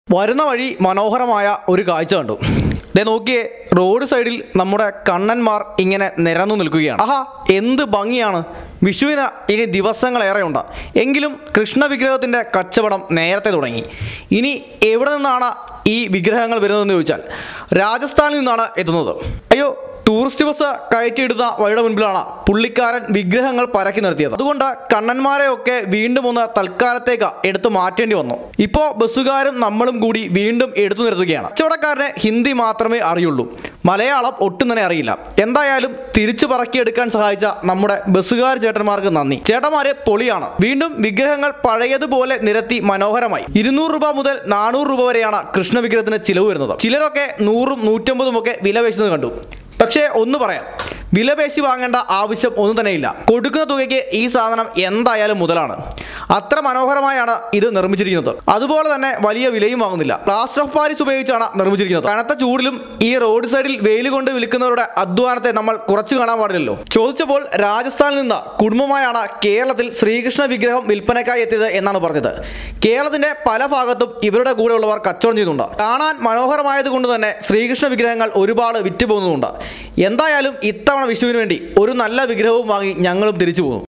വരുന്ന വഴി മനോഹരമായ ഒരു കാഴ്ച കണ്ടു ദേ നോക്കിയേ റോഡ് സൈഡിൽ നമ്മുടെ കണ്ണന്മാർ ഇങ്ങനെ നിരന്നു നിൽക്കുകയാണ് ആഹാ എന്ത് ഭംഗിയാണ് വിഷുവിന് ഇനി ദിവസങ്ങളേറെയുണ്ട് എങ്കിലും കൃഷ്ണ വിഗ്രഹത്തിൻ്റെ കച്ചവടം നേരത്തെ തുടങ്ങി ഇനി എവിടെ നിന്നാണ് ഈ വിഗ്രഹങ്ങൾ വരുന്നതെന്ന് ചോദിച്ചാൽ രാജസ്ഥാനിൽ നിന്നാണ് എത്തുന്നത് അയ്യോ ടൂറിസ്റ്റ് ബസ് കയറ്റിയിടുന്ന വഴിയുടെ മുൻപിലാണ് പുള്ളിക്കാരൻ വിഗ്രഹങ്ങൾ പരക്കി നിർത്തിയത് അതുകൊണ്ട് കണ്ണന്മാരെയൊക്കെ വീണ്ടും ഒന്ന് തൽക്കാലത്തേക്ക് എടുത്തു മാറ്റേണ്ടി വന്നു ഇപ്പോൾ ബസ്സുകാരും നമ്മളും കൂടി വീണ്ടും എടുത്തു നിർത്തുകയാണ് കച്ചവടക്കാരന് ഹിന്ദി മാത്രമേ അറിയുള്ളൂ മലയാളം ഒട്ടും തന്നെ അറിയില്ല എന്തായാലും തിരിച്ചു പറക്കിയെടുക്കാൻ സഹായിച്ച നമ്മുടെ ബസ്സുകാർ ചേട്ടന്മാർക്ക് നന്ദി ചേട്ടന്മാര് പൊളിയാണ് വീണ്ടും വിഗ്രഹങ്ങൾ പഴയതുപോലെ നിരത്തി മനോഹരമായി ഇരുന്നൂറ് രൂപ മുതൽ നാനൂറ് രൂപ വരെയാണ് കൃഷ്ണ വിഗ്രഹത്തിന് ചിലവ് വരുന്നത് ചിലരൊക്കെ നൂറും നൂറ്റമ്പതും ഒക്കെ വില വെച്ചത് കണ്ടു പക്ഷേ ഒന്ന് പറയാം വില പേശി വാങ്ങേണ്ട ആവശ്യം ഒന്നും തന്നെയില്ല കൊടുക്കുന്ന തുകയ്ക്ക് ഈ സാധനം എന്തായാലും മുതലാണ് അത്ര മനോഹരമായാണ് ഇത് നിർമ്മിച്ചിരിക്കുന്നത് അതുപോലെ തന്നെ വലിയ വിലയും വാങ്ങുന്നില്ല പ്ലാസ്റ്റർ ഓഫ് പാരീസ് ഉപയോഗിച്ചാണ് നിർമ്മിച്ചിരിക്കുന്നത് കനത്ത ചൂടിലും ഈ റോഡ് സൈഡിൽ വെയിൽ കൊണ്ട് വിൽക്കുന്നവരുടെ അധ്വാനത്തെ നമ്മൾ കുറച്ചു കാണാൻ പാടില്ലല്ലോ ചോദിച്ചപ്പോൾ രാജസ്ഥാനിൽ നിന്ന് കുടുംബമായാണ് കേരളത്തിൽ ശ്രീകൃഷ്ണ വിഗ്രഹം വിൽപ്പനയ്ക്കായി എത്തിയത് എന്നാണ് പറഞ്ഞത് കേരളത്തിന്റെ പല ഭാഗത്തും ഇവരുടെ കൂടെയുള്ളവർ കച്ചവടം ചെയ്യുന്നുണ്ട് കാണാൻ മനോഹരമായത് കൊണ്ട് തന്നെ ശ്രീകൃഷ്ണ വിഗ്രഹങ്ങൾ ഒരുപാട് വിറ്റ് പോകുന്നുണ്ട് എന്തായാലും ഇത്തവണ വിഷുവിന് വേണ്ടി ഒരു നല്ല വിഗ്രഹവും വാങ്ങി ഞങ്ങളും തിരിച്ചു പോകുന്നു